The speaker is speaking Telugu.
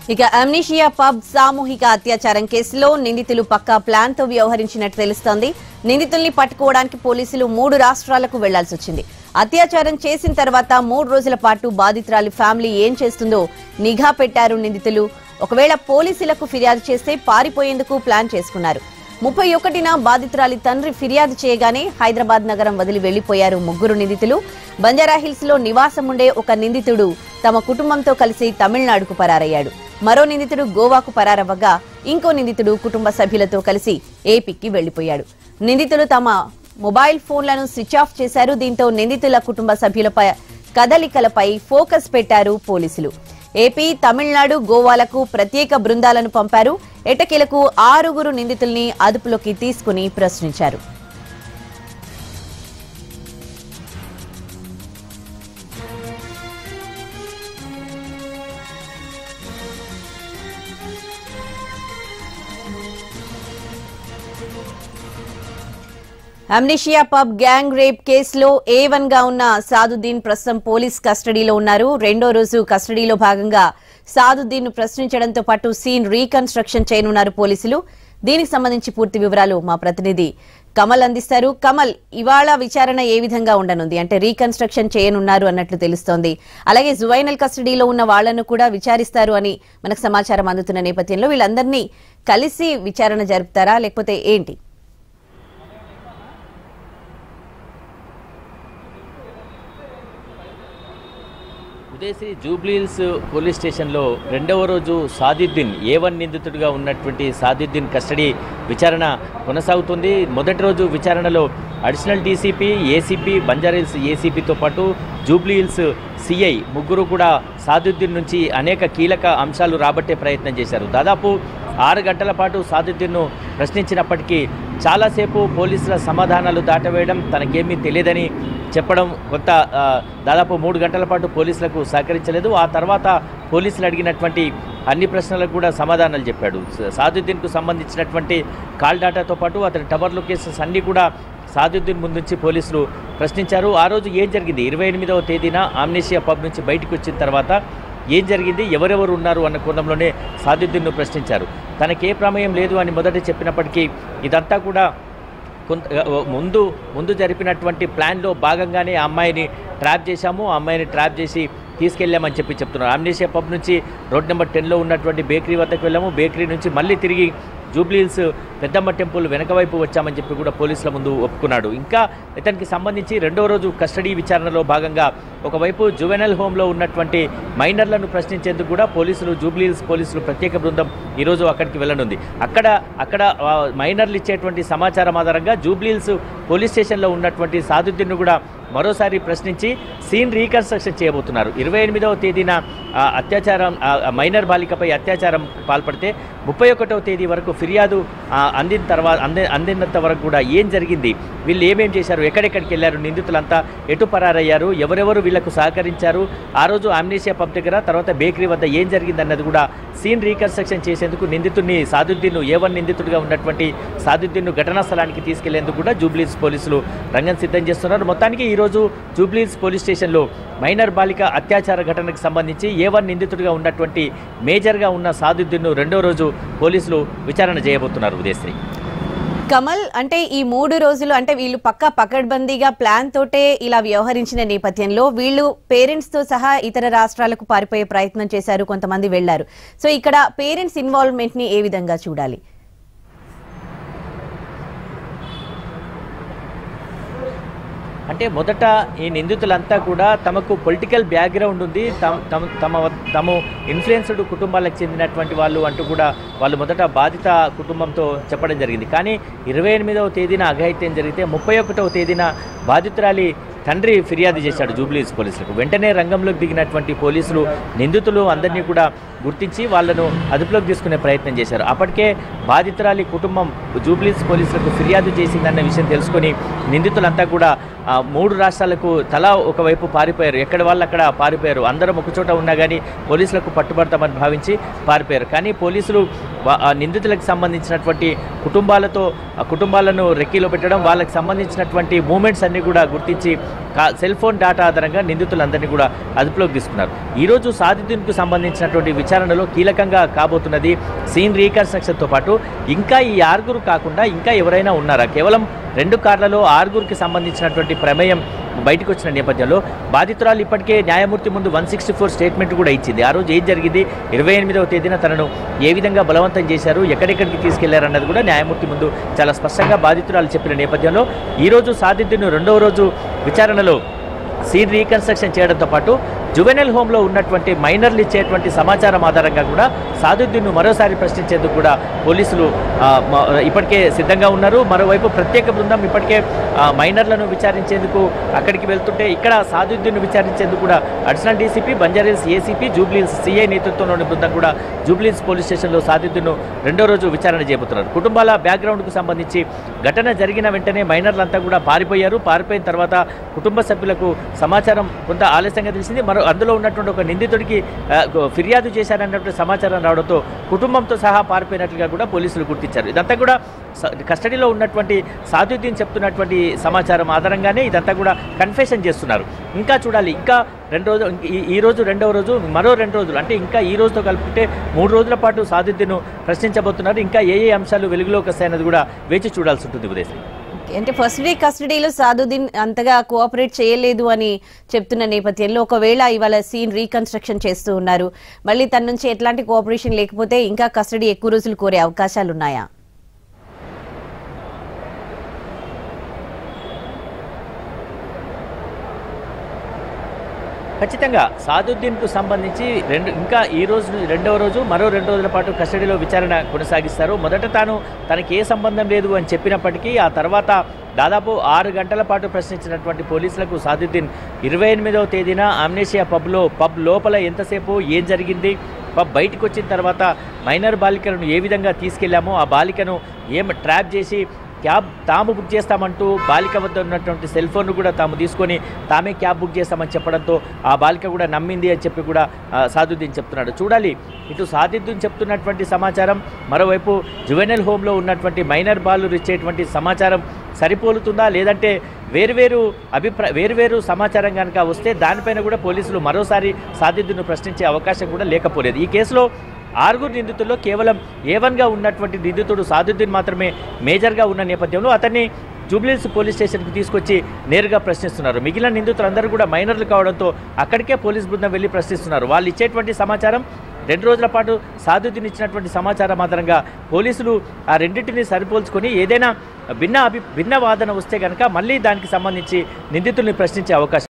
ఇక అమ్నిషియా పబ్ సామూహిక అత్యాచారం కేసులో నిందితులు పక్కా ప్లాన్ తో వ్యవహరించినట్టు తెలుస్తోంది నిందితుల్ని పట్టుకోవడానికి పోలీసులు మూడు రాష్ట్రాలకు వెళ్లాల్సి వచ్చింది అత్యాచారం చేసిన తర్వాత మూడు రోజుల పాటు బాధితురాలి ఫ్యామిలీ ఏం చేస్తుందో నిఘా పెట్టారు నిందితులు ఒకవేళ పోలీసులకు ఫిర్యాదు చేస్తే పారిపోయేందుకు ప్లాన్ చేసుకున్నారు ముప్పై ఒకటిన బాధితురాలి తండ్రి ఫిర్యాదు చేయగానే హైదరాబాద్ నగరం వదిలి వెళ్లిపోయారు ముగ్గురు నిందితులు బంజారాహిల్స్ లో నివాసం ఉండే ఒక నిందితుడు తమ కుటుంబంతో కలిసి తమిళనాడుకు పరారయ్యాడు మరో నిందితుడు గోవాకు పరారవ్వగా ఇంకో నిందితుడు కుటుంబ సభ్యులతో కలిసి ఏపీకి వెళ్లిపోయాడు నిందితులు తమ మొబైల్ ఫోన్లను స్విచ్ ఆఫ్ చేశారు దీంతో నిందితుల కుటుంబ సభ్యులపై కదలికలపై ఫోకస్ పెట్టారు పోలీసులు ఏపీ తమిళనాడు గోవాలకు ప్రత్యేక బృందాలను పంపారు ఎటకేలకు ఆరుగురు నిందితుల్ని అదుపులోకి తీసుకుని ప్రశ్నించారు అమ్నిషియా పబ్ గ్యాంగ్ రేప్ కేసులో ఏ వన్ గా ఉన్న సాదుద్దీన్ ప్రస్తుతం పోలీస్ కస్టడీలో ఉన్నారు రెండో రోజు కస్టడీలో భాగంగా సాదుద్దీన్ ను ప్రశ్నించడంతో పాటు సీన్ రీకన్స్ట్రక్షన్ చేయనున్నారు పోలీసులు దీనికి సంబంధించి పూర్తి వివరాలు మా ప్రతినిధి కమల్ అందిస్తారు కమల్ ఇవాళ విచారణ ఏ విధంగా ఉండనుంది అంటే రీకన్స్ట్రక్షన్ చేయనున్నారు అన్నట్లు తెలుస్తోంది అలాగే జువైనల్ కస్టడీలో ఉన్న వాళ్లను కూడా విచారిస్తారు అని మనకు సమాచారం అందుతున్న నేపథ్యంలో వీళ్ళందరినీ కలిసి విచారణ జరుపుతారా లేకపోతే ఏంటి ఉదేసి జూబ్లీహిల్స్ పోలీస్ స్టేషన్లో రెండవ రోజు సాదిద్దీన్ ఏ వన్ నిందితుడిగా ఉన్నటువంటి సాదిద్దీన్ కస్టడీ విచారణ కొనసాగుతుంది మొదటి రోజు విచారణలో అడిషనల్ డీసీపీ ఏసీపీ బంజారాహిల్స్ ఏసీపీతో పాటు జూబ్లీహిల్స్ సిఐ ముగ్గురు కూడా సాదుద్దీన్ నుంచి అనేక కీలక అంశాలు రాబట్టే ప్రయత్నం చేశారు దాదాపు ఆరు గంటల పాటు సాదుద్దీన్ను ప్రశ్నించినప్పటికీ చాలాసేపు పోలీసుల సమాధానాలు దాటవేయడం తనకేమీ తెలియదని చెప్పడం కొంత ఆ, దాదాపు మూడు గంటల పాటు పోలీసులకు సహకరించలేదు ఆ తర్వాత పోలీసులు అడిగినటువంటి అన్ని ప్రశ్నలకు కూడా సమాధానాలు చెప్పాడు స- సాదుద్దీన్కు సంబంధించినటువంటి కాల్ డాటాతో పాటు అతని టవర్ లొకేషన్స్ అన్నీ కూడా సాదుద్దీన్ ముందు నుంచి పోలీసులు ప్రశ్నించారు ఆ రోజు ఏం జరిగింది ఇరవై ఎనిమిదవ తేదీన ఆమ్నేషియా పబ్ నుంచి బయటకు వచ్చిన తర్వాత ఏం జరిగింది ఎవరెవరు ఉన్నారు అన్న కోణంలోనే సాదుద్దీన్ను ప్రశ్నించారు తనకే ప్రమేయం లేదు అని మొదట చెప్పినప్పటికీ ఇదంతా కూడా కొంత ముందు ముందు జరిపినటువంటి ప్లాన్లో భాగంగానే ఆ అమ్మాయిని ట్రాప్ చేశాము ఆ అమ్మాయిని ట్రాప్ చేసి తీసుకెళ్ళామని చెప్పి చెప్తున్నారు ఆమ్నేషియా పబ్ నుంచి రోడ్ నెంబర్ టెన్లో ఉన్నటువంటి బేకరీ వద్దకు వెళ్ళాము బేకరీ నుంచి మళ్ళీ తిరిగి జూబ్లీహిల్స్ పెద్దమ్మ టెంపుల్ వెనక వైపు వచ్చామని చెప్పి కూడా పోలీసుల ముందు ఒప్పుకున్నాడు ఇంకా ఇతనికి సంబంధించి రెండో రోజు కస్టడీ విచారణలో భాగంగా ఒకవైపు జువెనల్ హోమ్లో ఉన్నటువంటి మైనర్లను ప్రశ్నించేందుకు కూడా పోలీసులు జూబ్లీహిల్స్ పోలీసులు ప్రత్యేక బృందం ఈరోజు అక్కడికి వెళ్ళనుంది అక్కడ అక్కడ ఆ, మైనర్లు ఇచ్చేటువంటి సమాచారం ఆధారంగా జూబ్లీహిల్స్ పోలీస్ స్టేషన్లో ఉన్నటువంటి సాదుద్దీన్ను కూడా మరోసారి ప్రశ్నించి సీన్ రీకన్స్ట్రక్షన్ చేయబోతున్నారు ఇరవై ఎనిమిదవ తేదీన ఆ, అత్యాచారం ఆ, ఆ, మైనర్ బాలికపై అత్యాచారం పాల్పడితే ముప్పై ఒకటవ తేదీ వరకు ఫిర్యాదు ఆ, అందిన తర్వాత అంది అందినంత వరకు కూడా ఏం జరిగింది వీళ్ళు ఏమేం చేశారు ఎక్కడెక్కడికి వెళ్ళారు నిందితులంతా ఎటు పరారయ్యారు ఎవరెవరు వీళ్లకు సహకరించారు ఆ రోజు ఆమ్నేషియా పబ్ దగ్గర తర్వాత బేకరీ వద్ద ఏం జరిగింది అన్నది కూడా సీన్ రీకన్స్ట్రక్షన్ చేసేందుకు నిందితుడిని సాదుద్దీన్ ఏ వన్ నిందితుడిగా ఉన్నటువంటి సాదుద్దీన్ను ఘటనా స్థలానికి తీసుకెళ్లేందుకు కూడా జూబ్లీస్ పోలీసులు రంగం సిద్ధం చేస్తున్నారు మొత్తానికి ఈరోజు జూబ్లీస్ పోలీస్ స్టేషన్లో మైనర్ బాలిక అత్యాచార ఘటనకు సంబంధించి ఏ వన్ నిందితుడిగా ఉన్నటువంటి మేజర్గా ఉన్న సాదుద్దీన్ను రెండో రోజు పోలీసులు విచారణ చేయబోతున్నారు ఉదయశ్రీ కమల్ అంటే ఈ మూడు రోజులు అంటే వీళ్ళు పక్కా పకడ్బందీగా ప్లాన్ తోటే ఇలా వ్యవహరించిన నేపథ్యంలో వీళ్ళు పేరెంట్స్ తో సహా ఇతర రాష్ట్రాలకు పారిపోయే ప్రయత్నం చేశారు కొంతమంది వెళ్లారు సో ఇక్కడ పేరెంట్స్ ఇన్వాల్వ్మెంట్ ని ఏ విధంగా చూడాలి అంటే మొదట ఈ నిందితులంతా కూడా తమకు పొలిటికల్ బ్యాక్గ్రౌండ్ ఉంది తమ తమ తమ వద్ద- తాము ఇన్ఫ్లుయెన్స్డ్ కుటుంబాలకు చెందినటువంటి వాళ్ళు అంటూ కూడా వాళ్ళు మొదట బాధిత కుటుంబంతో చెప్పడం జరిగింది కానీ ఇరవై ఎనిమిదవ తేదీన అఘాయిత్యం జరిగితే ముప్పై ఒకటవ తేదీన బాధితురాలి తండ్రి ఫిర్యాదు చేశాడు జూబ్లీస్ పోలీసులకు వెంటనే రంగంలోకి దిగినటువంటి పోలీసులు నిందితులు అందరినీ కూడా గుర్తించి వాళ్ళను అదుపులోకి తీసుకునే ప్రయత్నం చేశారు అప్పటికే బాధితురాలి కుటుంబం జూబ్లీస్ పోలీసులకు ఫిర్యాదు చేసిందన్న విషయం తెలుసుకొని నిందితులంతా కూడా ఆ, మూడు రాష్ట్రాలకు తలా ఒకవైపు పారిపోయారు ఎక్కడ వాళ్ళు అక్కడ పారిపోయారు అందరం ఒకచోట ఉన్నా కానీ పోలీసులకు పట్టుబడతామని భావించి పారిపోయారు కానీ పోలీసులు వా- ఆ నిందితులకు సంబంధించినటువంటి కుటుంబాలతో ఆ కుటుంబాలను రెక్కీలో పెట్టడం వాళ్ళకి సంబంధించినటువంటి మూమెంట్స్ అన్నీ కూడా గుర్తించి కా సెల్ ఫోన్ డేటా ఆధారంగా నిందితులందరినీ కూడా అదుపులోకి తీసుకున్నారు ఈరోజు సాదిద్దీన్కు సంబంధించినటువంటి విచారణలో కీలకంగా కాబోతున్నది సీన్ రీకన్స్ట్రక్షన్తో పాటు ఇంకా ఈ ఆరుగురు కాకుండా ఇంకా ఎవరైనా ఉన్నారా కేవలం రెండు కార్లలో ఆరుగురికి సంబంధించినటువంటి ప్రమేయం బయటకు వచ్చిన నేపథ్యంలో బాధితురాలు ఇప్పటికే న్యాయమూర్తి ముందు వన్ సిక్స్టీ ఫోర్ స్టేట్మెంట్ కూడా ఇచ్చింది ఆ రోజు ఏం జరిగింది ఇరవై ఎనిమిదవ తేదీన తనను ఏ విధంగా బలవంతం చేశారు ఎక్కడెక్కడికి తీసుకెళ్లారన్నది కూడా న్యాయమూర్తి ముందు చాలా స్పష్టంగా బాధితురాలు చెప్పిన నేపథ్యంలో ఈరోజు సాదిద్దును రెండవ రోజు విచారణలో సీన్ రీకన్స్ట్రక్షన్ చేయడంతో పాటు జువెనల్ హోమ్లో ఉన్నటువంటి మైనర్లు ఇచ్చేటువంటి సమాచారం ఆధారంగా కూడా సాదుద్దీన్ను మరోసారి ప్రశ్నించేందుకు కూడా పోలీసులు ఆ, మ- ఇప్పటికే సిద్ధంగా ఉన్నారు మరోవైపు ప్రత్యేక బృందం ఇప్పటికే ఆ, మైనర్లను విచారించేందుకు అక్కడికి వెళ్తుంటే ఇక్కడ సాదుద్దీన్ను విచారించేందుకు కూడా additional DCP Banjara Hills ACP Jubilee Hills CI నేతృత్వంలోని బృందం కూడా జూబ్లీహిల్స్ పోలీస్ స్టేషన్లో సాదుద్దీన్ను రెండో రోజు విచారణ చేయబోతున్నారు కుటుంబాల బ్యాక్గ్రౌండ్కు సంబంధించి ఘటన జరిగిన వెంటనే మైనర్లంతా కూడా పారిపోయారు పారిపోయిన తర్వాత కుటుంబ సభ్యులకు సమాచారం కొంత ఆలస్యంగా తెలిసింది మరో అందులో ఉన్నటువంటి ఒక నిందితుడికి ఆ, గో- ఫిర్యాదు చేశారన్నటువంటి సమాచారం రావడంతో కుటుంబంతో సహా పారిపోయినట్లుగా కూడా పోలీసులు గుర్తించారు ఇదంతా కూడా స- కస్టడీలో ఉన్నటువంటి సాదుద్దీన్ చెప్తున్నటువంటి సమాచారం ఆధారంగానే ఇదంతా కూడా కన్ఫెషన్ చేస్తున్నారు ఇంకా చూడాలి ఇంకా రెండు రోజులు ఈ- ఈ రోజు రెండవ రోజు మరో రెండు రోజులు అంటే ఇంకా ఈ రోజుతో కలుపుకుంటే మూడు రోజుల పాటు సాదుద్దీన్ను ప్రశ్నించబోతున్నారు ఇంకా ఏ ఏ అంశాలు వెలుగులోకి వస్తాయన్నది కూడా వేచి చూడాల్సి ఉంటుంది ఉదయశ్రీ ఓకే. అంటే ఫస్ట్ డే కస్టడీలో సాదుద్దీన్ అంతగా కోఆపరేట్ చేయలేదు అని చెప్తున్న నేపథ్యంలో ఒకవేళ ఇవాళ సీన్ రీకన్స్ట్రక్షన్ చేస్తూ ఉన్నారు మళ్ళీ తన నుంచి ఎట్లాంటి కోఆపరేషన్ లేకపోతే ఇంకా కస్టడీ ఎక్కువ రోజులు కోరే అవకాశాలు ఉన్నాయా ఖచ్చితంగా సాదుద్దీన్కు సంబంధించి రెండు ఇంకా ఈ రోజు రెండవ రోజు మరో రెండు రోజుల పాటు కస్టడీలో విచారణ కొనసాగిస్తారు మొదట తాను తనకి ఏ సంబంధం లేదు అని చెప్పినప్పటికీ ఆ తర్వాత దాదాపు ఆరు గంటల పాటు ప్రశ్నించినటువంటి పోలీసులకు సాదుద్దీన్ ఇరవై ఎనిమిదవ తేదీన అమ్నేషియా పబ్లో పబ్ లోపల ఎంతసేపు ఏం జరిగింది పబ్ బయటకు వచ్చిన తర్వాత మైనర్ బాలికలను ఏ విధంగా తీసుకెళ్లామో ఆ బాలికను ఏం ట్రాప్ చేసి క్యాబ్ తాము బుక్ చేస్తామంటూ బాలిక వద్ద ఉన్నటువంటి సెల్ ఫోన్ కూడా తాము తీసుకొని తామే క్యాబ్ బుక్ చేస్తామని చెప్పడంతో ఆ బాలిక కూడా నమ్మింది అని చెప్పి కూడా ఆ, సాదుద్దీన్ చెప్తున్నాడు చూడాలి ఇటు సాదుద్దీన్ చెప్తున్నటువంటి సమాచారం మరోవైపు జువెనల్ హోమ్లో ఉన్నటువంటి మైనర్ బాలు ఇచ్చేటువంటి సమాచారం సరిపోలుతుందా లేదంటే వేరువేరు అభిప్రాయ వేరువేరు సమాచారం కనుక వస్తే దానిపైన కూడా పోలీసులు మరోసారి సాదిద్దును ప్రశ్నించే అవకాశం కూడా లేకపోలేదు ఈ కేసులో ఆరుగురు నిందితుల్లో కేవలం ఏవన్గా ఉన్నటువంటి నిందితుడు సాదుద్దీన్ మాత్రమే మేజర్గా ఉన్న నేపథ్యంలో అతన్ని జూబ్లీహిల్స్ పోలీస్ స్టేషన్కి తీసుకొచ్చి నేరుగా ప్రశ్నిస్తున్నారు మిగిలిన నిందితులందరూ కూడా మైనర్లు కావడంతో అక్కడికే పోలీస్ బృందం వెళ్ళి ప్రశ్నిస్తున్నారు వాళ్ళు ఇచ్చేటువంటి సమాచారం రెండు రోజుల పాటు సాదుద్దీన్ ఇచ్చినటువంటి సమాచారం ఆధారంగా పోలీసులు ఆ రెండింటిని సరిపోల్చుకొని ఏదైనా భిన్న అభి భిన్న వాదన వస్తే కనుక మళ్ళీ దానికి సంబంధించి నిందితుల్ని ప్రశ్నించే అవకాశం